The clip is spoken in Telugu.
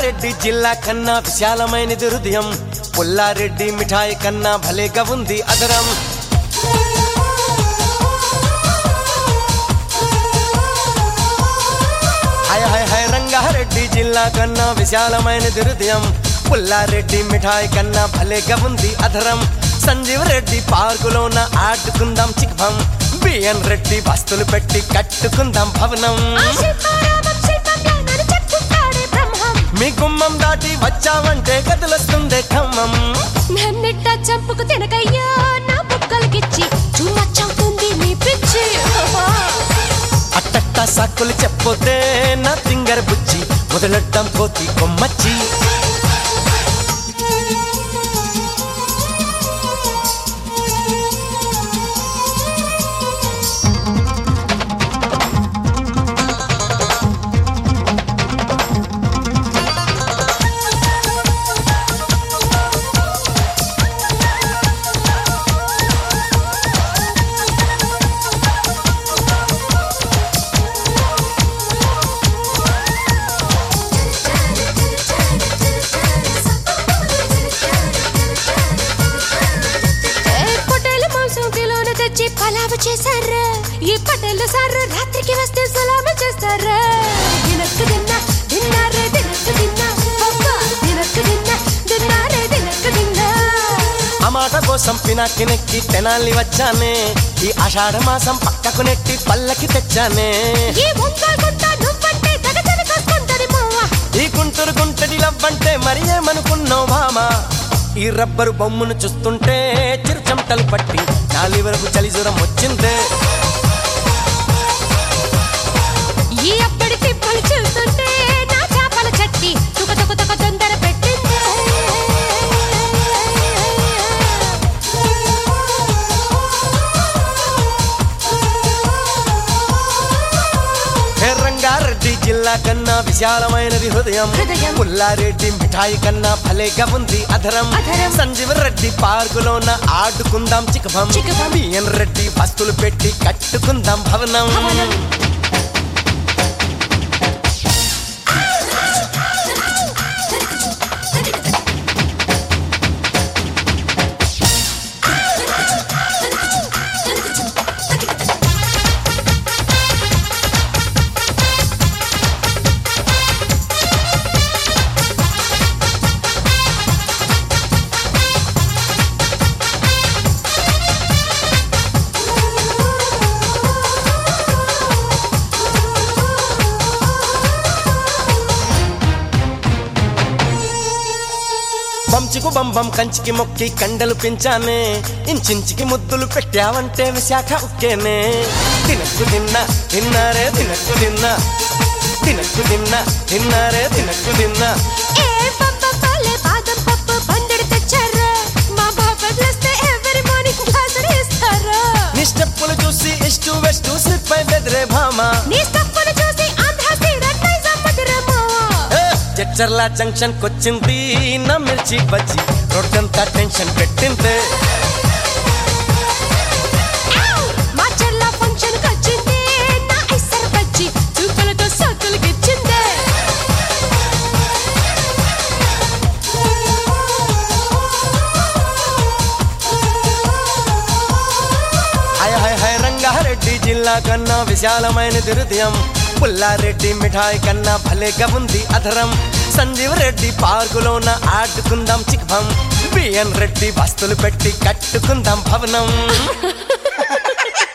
రంగారెడ్డి జిల్లా కన్నా విశాలమైనది హృదయం పుల్లారెడ్డి మిఠాయి కన్నా భలేగా ఉంది అదరం హాయ్ హాయ్ హాయ్ రంగారెడ్డి జిల్లా కన్నా విశాలమైనది హృదయం పుల్లారెడ్డి మిఠాయి కన్నా భలేగా ఉంది అధరం సంజీవ్ రెడ్డి పార్కులోన ఆడుకుందాం చిక్భం బిఎన్ రెడ్డి బస్తులు పెట్టి కట్టుకుందాం భవనం ఆ శిల్పారామం శిల్పంలా నన్ను చెప్పుతాడే బ్రహ్మం మీ గుమ్మం దాటి వచ్చావంటే కదులొస్తుంది ఖమ్మం నన్నిట్ట చంపుకు తినకయ్యా నా బుక్కలకిచ్చి చూమచ్చవుతుంది నీ పిచ్చి అట్టట్ట సాకులు చెప్పొద్దే నా తింగర బుచ్చి మొదలెట్టం కోతి కొమ్మచ్చి ఏ పొట్టేల మాంసం కిలోన తెచ్చి పలావు చేశారా ఈ పటేల సారు రాత్రికి వస్తే సలామ చేస్తారా దినక్కు తిన్నా తిన్నారే దినక్కు తిన్నా అబ్బా దినక్కు తిన్నా తిన్నారే దినక్కు తిన్నా ఆ మాట కోసం పినాకి నెక్కి తెనాలి వచ్చానే ఈ ఆషాఢ మాసం పక్కకు నెట్టి పల్లకి తెచ్చానే ఈ వంక గుంట నువ్వంటే తగతగ కాసుకుంటది మావా ఈ గుంటూరు గుంటడి లవ్వంటే మరి ఏమనుకున్నావు భామా ఈ రబ్బరు బొమ్మను చూస్తుంటే చిరు చెమటలు పట్టి నాలి వరకు చలి జ్వరం వచ్చిందే ఈ అప్పటి తిప్పలు చూస్తుంటే నా చేపల చట్టి తుక తుక తుక తొందర పెట్టిందే హే రంగారెడ్డి జిల్లా కన్నా విశాలమైనది హృదయం హృదయం. పుల్లారెడ్డి మిఠాయి కన్నా భలేగా ఉంది అధరం అధరం. సంజీవ రెడ్డి పార్కులోన ఆడుకుందాం చికభం చికభం. బిఎన్ రెడ్డి బస్తులు పెట్టి కట్టుకుందాం భవనం భవనం. బంచుకు బంబం కంచికి మొక్కి కండలు పెంచానే ఇంచించికి ముద్దులు పెట్టావంటే విశాఖ ఉక్కేనే తినక్కు తిన్నా తిన్నారే తినక్కు తిన్నా తినక్కు తిన్నా తిన్నారే తినక్కు తిన్నా ఏ పప్పపాలే బాదం పప్పు బందెడు తెచ్చారా మా బాబర్లొస్తే ఎవరి మార్నింగ్ గ్లాసులు ఇస్తారా నీ స్టెప్పులు చూసి ఇష్టు వెస్టు స్లిప్ అయి బెదిరే భామా నీ స్టప్పులు చూసి ఆంధ్ర సీడర్ నైజాం మధురమా ఏ, జడ్చర్ల జంక్షన్ కొచ్చింది నా మిర్చి బజ్జి రోడ్డంతా టెన్షన్ పెట్టింది మా చెల్ల ఫంక్షన్ వచ్చింది నా ఇసర బజ్జి చూపులతో సోకులకి ఇచ్చిందే హాయ్ హాయ్ హాయ్ రంగారెడ్డి జిల్లా కన్నా విశాలమైనది హృదయం పుల్లారెడ్డి మిఠాయి కన్నా భలేగా ఉంది అధరం సంజీవ్ రెడ్డి పార్కులోన ఆడుకుందాం చిక్భం బిఎన్ రెడ్డి బస్తులు పెట్టి కట్టుకుందాం భవనం